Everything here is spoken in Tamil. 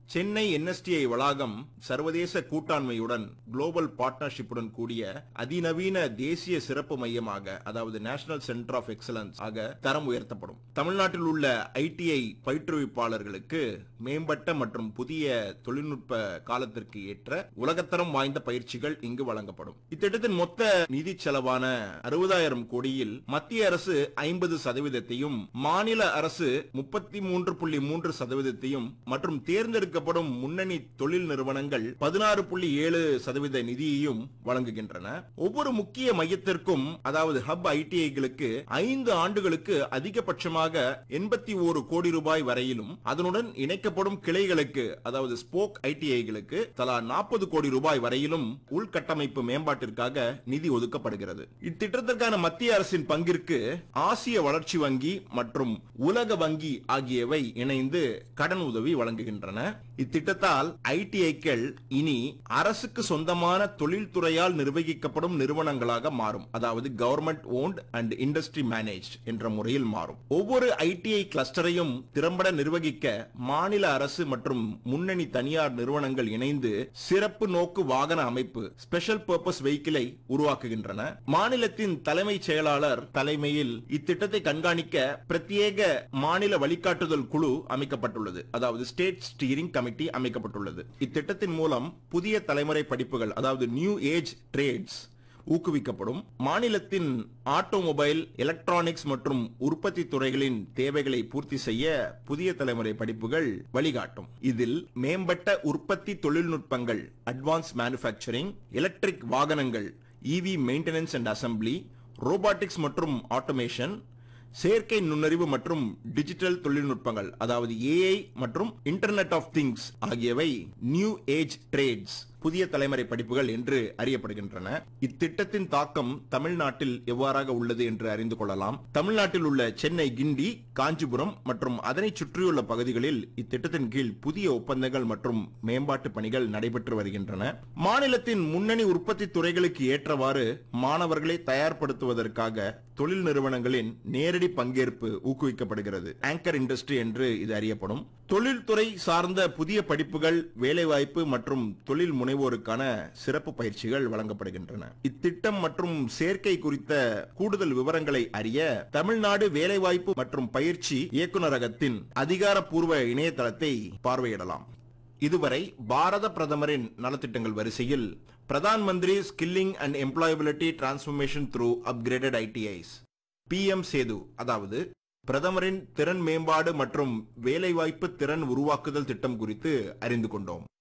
சென்னை என்எஸ்டிஐ வளாகம் சர்வதேச கூட்டாண்மையுடன் குளோபல் பார்ட்னர்ஷிப்புடன் கூடிய அதிநவீன தேசிய சிறப்பு மையமாக அதாவது நேஷனல் சென்டர் ஆஃப் எக்ஸலன்ஸ் ஆக தரம் உயர்த்தப்படும் தமிழ்நாட்டில் உள்ள ஐடிஐ பயிற்றுவிப்பாளர்களுக்கு மேம்பட்ட மற்றும் புதிய தொழில்நுட்ப காலத்திற்கு ஏற்ற உலகத்தரம் வாய்ந்த பயிற்சிகள் இங்கு வழங்கப்படும் இத்திட்டத்தின் மொத்த நிதி செலவான அறுபதாயிரம் கோடியில் மத்திய அரசு ஐம்பது சதவீதத்தையும் மாநில அரசு முப்பத்தி மூன்று புள்ளி மூன்று சதவீதத்தையும் மற்றும் தேர்ந்தெடுக்கப்படும் முன்னணி தொழில் நிறுவனங்கள் பதினாறு புள்ளி ஏழு சதவீத நிதியையும் வழங்குகின்றன ஒவ்வொரு முக்கிய மையத்திற்கும் அதாவது ஹப் ஐடிஐகளுக்கு ஐந்து ஆண்டுகளுக்கு அதிகபட்சமாக எண்பத்தி ஒரு கோடி ரூபாய் வரையிலும் அதனுடன் இணைக்கப்படும் கிளைகளுக்கு அதாவது ஸ்போக் ஐடிஐகளுக்கு தலா நாற்பது கோடி ரூபாய் வரையிலும் உள்கட்டமைப்பு மேம்பாட்டிற்காக நிதி ஒதுக்கப்படுகிறது இத்திட்டத்திற்கான மத்திய அரசின் பங்கிற்கு ஆசிய வளர்ச்சி வங்கி மற்றும் உலக வங்கி ஆகியவை இணைந்து கடன் உதவி வழங்குகின்றன இத்திட்டத்தால் ஐடிஐக்கள் இனி அரசுக்கு சொந்தமான தொழில்துறையால் நிர்வகிக்கப்படும் நிறுவனங்களாக மாறும் அதாவது government owned and industry manage என்ற முறையில் மாறும் ஒவ்வொரு ஐடிஐ கிளஸ்டரையும் திறம்பட நிர்வகிக்க மாநில அரசு மற்றும் முன்னணி தனியார் நிறுவனங்கள் இணைந்து சிறப்பு நோக்கு வாகன அமைப்பு ஸ்பெஷல் பர்பஸ் வெஹிக்கிளை உருவாக்குகின்றன மாநிலத்தின் தலைமைச் செயலாளர் தலைமையில் இத்திட்டத்தை கண்காணிக்க பிரத்யேக மாநில வழிகாட்டுதல் குழு அமைக்கப்பட்டுள்ளது அதாவது ஸ்டேட் ஸ்டீரிங் கமிட்டி அமைக்கப்பட்டுள்ளது இத்திட்டத்தின் மூலம் புதிய தலைமுறை படிப்புகள் அதாவது நியூ ஏஜ் ட்ரேட்ஸ் ஊக்குவிக்கப்படும் மாநிலத்தின் ஆட்டோமொபைல் எலக்ட்ரானிக்ஸ் மற்றும் உற்பத்தி துறைகளின் தேவைகளை பூர்த்தி செய்ய புதிய தலைமுறை படிப்புகள் வழிகாட்டும் இதில் மேம்பட்ட உற்பத்தி தொழில்நுட்பங்கள் அட்வான்ஸ் மேனுஃபேக்சரிங் எலக்ட்ரிக் வாகனங்கள் EV maintenance and assembly robotics மற்றும் ஆட்டோமேஷன் செயற்கை நுண்ணறிவு மற்றும் டிஜிட்டல் தொழில்நுட்பங்கள் அதாவது ஏஐ மற்றும் இன்டர்நெட் ஆஃப் திங்ஸ் ஆகியவை நியூ ஏஜ் ட்ரேட்ஸ் புதிய தலைமுறை படிப்புகள் என்று அறியப்படுகின்றன இத்திட்டத்தின் தாக்கம் தமிழ்நாட்டில் எவ்வாறாக உள்ளது என்று அறிந்து கொள்ளலாம் தமிழ்நாட்டில் உள்ள சென்னை கிண்டி காஞ்சிபுரம் மற்றும் அதனை சுற்றியுள்ள பகுதிகளில் இத்திட்டத்தின் கீழ் புதிய ஒப்பந்தங்கள் மற்றும் மேம்பாட்டு பணிகள் நடைபெற்று வருகின்றன மாநிலத்தின் முன்னணி உற்பத்தி துறைகளுக்கு ஏற்றவாறு மாணவர்களை தயார்படுத்துவதற்காக தொழில் நிறுவனங்களின் நேரடி பங்கேற்பு ஊக்குவிக்கப்படுகிறது ஆங்கர் இண்டஸ்ட்ரி என்று இது அறியப்படும் தொழில்துறை சார்ந்த புதிய படிப்புகள் வேலைவாய்ப்பு மற்றும் தொழில் முனைவோருக்கான சிறப்பு பயிற்சிகள் வழங்கப்படுகின்றன இத்திட்டம் மற்றும் சேர்க்கை குறித்த கூடுதல் விவரங்களை அறிய தமிழ்நாடு வேலைவாய்ப்பு மற்றும் பயிற்சி இயக்குநரகத்தின் அதிகாரப்பூர்வ இணையதளத்தை பார்வையிடலாம் இதுவரை பாரத பிரதமரின் நலத்திட்டங்கள் வரிசையில் Pradhan Mantri skilling and employability transformation through upgraded ITIs PM Setu அதாவது பிரதமரின் திறன் மேம்பாடு மற்றும் வேலைவாய்ப்பு திறன் உருவாக்குதல் திட்டம் குறித்து அறிந்து கொண்டோம்